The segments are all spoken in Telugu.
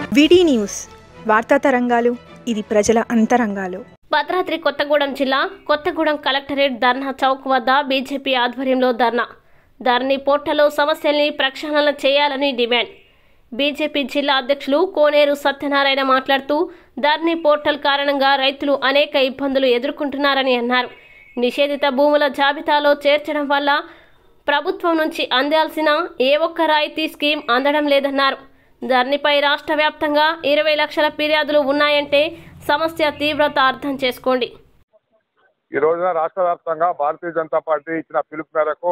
విడి న్యూస్ వార్తా తరంగాలు ఇది ప్రజల అంతరంగాలు భద్రాద్రి కొత్తగూడెం జిల్లా కొత్తగూడెం కలెక్టరేట్ ధర్నా చౌక్ వద్ద బీజేపీ ఆధ్వర్యంలో ధర్నా ధరణి పోర్టల్లో సమస్యల్ని ప్రక్షాళన చేయాలని డిమాండ్ బీజేపీ జిల్లా అధ్యక్షులు కోనేరు సత్యనారాయణ మాట్లాడుతూ ధరణి పోర్టల్ కారణంగా రైతులు అనేక ఇబ్బందులు ఎదుర్కొంటున్నారని అన్నారు నిషేధిత భూముల జాబితాలో చేర్చడం వల్ల ప్రభుత్వం నుంచి అందాల్సిన ఏ ఒక్క రాయితీ స్కీమ్ అందడం లేదన్నారు ధరణిపై రాష్ట్ర వ్యాప్తంగా ఇరవై లక్షల ఫిర్యాదులు ఉన్నాయంటే సమస్య తీవ్రత అర్థం చేసుకోండి ఈ రోజున రాష్ట్ర వ్యాప్తంగా భారతీయ జనతా పార్టీ ఇచ్చిన పిలుపు మేరకు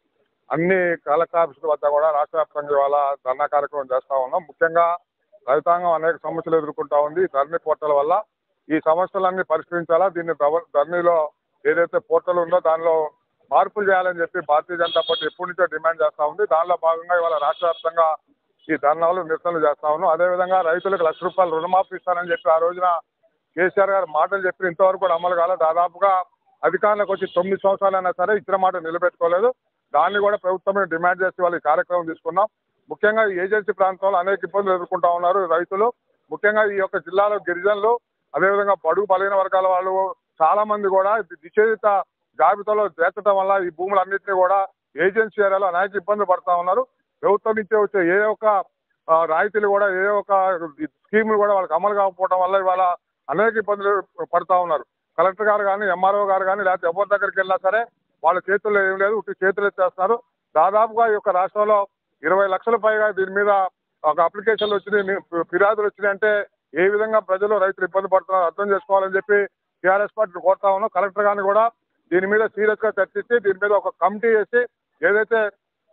అన్ని కలెక్టర్ ఆఫీసుల వద్ద కూడా రాష్ట్ర వ్యాప్తంగా ఇవాళ ధర్నా కార్యక్రమం చేస్తా ఉన్నాం ముఖ్యంగా రైతాంగం అనేక సమస్యలు ఎదుర్కొంటా ఉంది ఈ ధరణి పోర్టల్ వల్ల ఈ సమస్యలన్నీ పరిష్కరించాలా దీన్ని ధవ- ధరణిలో ఏదైతే పోర్టల్ ఉందో దానిలో మార్పులు చేయాలని చెప్పి భారతీయ జనతా పార్టీ ఎప్పటి నుంచో డిమాండ్ చేస్తా ఉంది దానిలో భాగంగా ఇవాళ రాష్ట్ర వ్యాప్తంగా ఈ ధర్నాలు నిరసనలు చేస్తా ఉన్నాం అదేవిధంగా రైతులకు లక్ష రూపాయలు రుణమాఫీ ఇస్తానని చెప్పి ఆ రోజున కేసీఆర్ గారు మాటలు చెప్పి ఇంతవరకు కూడా అమలు కాలేదు దాదాపుగా అధికారంలోకి వచ్చి తొమ్మిది సంవత్సరాలైనా సరే ఇచ్చిన మాట నిలబెట్టుకోలేదు దాన్ని కూడా ప్రభుత్వమే డిమాండ్ చేసి వాళ్ళు ఈ కార్యక్రమం తీసుకున్నాం ముఖ్యంగా ఈ ఏజెన్సీ ప్రాంతంలో అనేక ఇబ్బందులు ఎదుర్కొంటా ఉన్నారు రైతులు ముఖ్యంగా ఈ యొక్క జిల్లాలో గిరిజనులు అదేవిధంగా బడుగు బలహీన వర్గాల వాళ్ళు చాలా మంది కూడా నిషేధిత జాబితాలో చేర్చడం వల్ల ఈ భూములన్నింటినీ కూడా ఏజెన్సీ ఏరియాలో అనేక ఇబ్బందులు పడతా ఉన్నారు ప్రభుత్వం నుంచే వచ్చే ఏ ఒక్క ఆ, రాయితీలు కూడా ఏ ఒక్క స్కీములు కూడా వాళ్ళకి అమలు కాకపోవడం వల్ల ఇవాళ అనేక ఇబ్బందులు పడతా ఉన్నారు కలెక్టర్ గారు కానీ ఎంఆర్ఓ గారు కానీ లేకపోతే ఎవరి దగ్గరికి వెళ్ళినా సరే వాళ్ళ చేతుల్లో ఏం లేదు ఉట్టి చేతులు ఎత్తేస్తున్నారు దాదాపుగా ఈ యొక్క రాష్ట్రంలో ఇరవై లక్షల పైగా దీని మీద ఒక అప్లికేషన్లు వచ్చినాయి మీ- ఫిర్యాదులు వచ్చినాయి అంటే ఏ విధంగా ప్రజలు రైతులు ఇబ్బంది పడుతున్నారు అర్థం చేసుకోవాలని చెప్పి టీఆర్ఎస్ పార్టీ కోరుతా ఉన్నాం కలెక్టర్ గారిని కూడా దీని మీద సీరియస్ గా చర్చించి దీని మీద ఒక కమిటీ వేసి ఏదైతే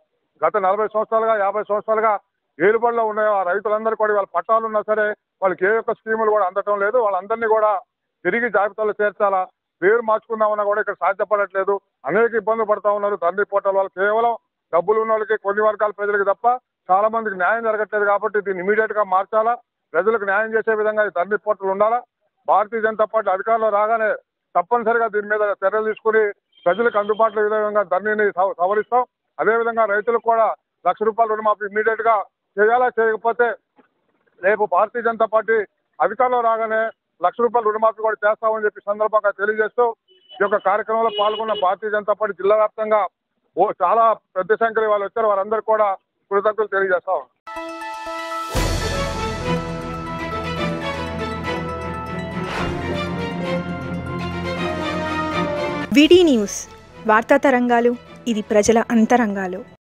గత నలభై సంవత్సరాలుగా యాభై సంవత్సరాలుగా ఏలుబడిలో ఉన్నాయో ఆ రైతులందరూ కూడా వాళ్ళ పట్టాలు ఉన్నా సరే వాళ్ళకి ఏ ఒక్క స్కీములు కూడా అందటం లేదు వాళ్ళందరినీ కూడా తిరిగి జాబితాలో చేర్చాలా పేరు మార్చుకుందామన్నా కూడా ఇక్కడ సాధ్యపడట్లేదు అనేక ఇబ్బందులు పడతా ఉన్నారు తండ్రి పోర్టల్ వాళ్ళు కేవలం డబ్బులు ఉన్న వాళ్ళకి కొన్ని వర్గాల ప్రజలకు తప్ప చాలా మందికి న్యాయం జరగట్లేదు కాబట్టి దీన్ని ఇమీడియట్ గా మార్చాలా ప్రజలకు న్యాయం చేసే విధంగా ఈ తండ్రి పోర్టల్ ఉండాలా భారతీయ జనతా పార్టీ అధికారంలో రాగానే తప్పనిసరిగా దీని మీద చర్యలు తీసుకుని ప్రజలకు అందుబాటులో ఈ విధంగా ధరణిని సవ- సవరిస్తాం అదేవిధంగా రైతులకు కూడా లక్ష రూపాయల రుణమాఫీ ఇమీడియట్ గా చేయాలా చేయకపోతే రేపు భారతీయ జనతా పార్టీ అధికారంలో రాగానే లక్ష రూపాయల రుణమాఫీ కూడా చేస్తామని చెప్పి సందర్భంగా తెలియజేస్తూ ఈ యొక్క కార్యక్రమంలో పాల్గొన్న భారతీయ జనతా పార్టీ జిల్లా వ్యాప్తంగా ఓ చాలా పెద్ద సంఖ్యలో వాళ్ళు వచ్చారు వారందరూ కూడా కృతజ్ఞతలు తెలియజేస్తాం విడి న్యూస్ వార్తా తరంగాలు ఇది ప్రజల అంతరంగాలు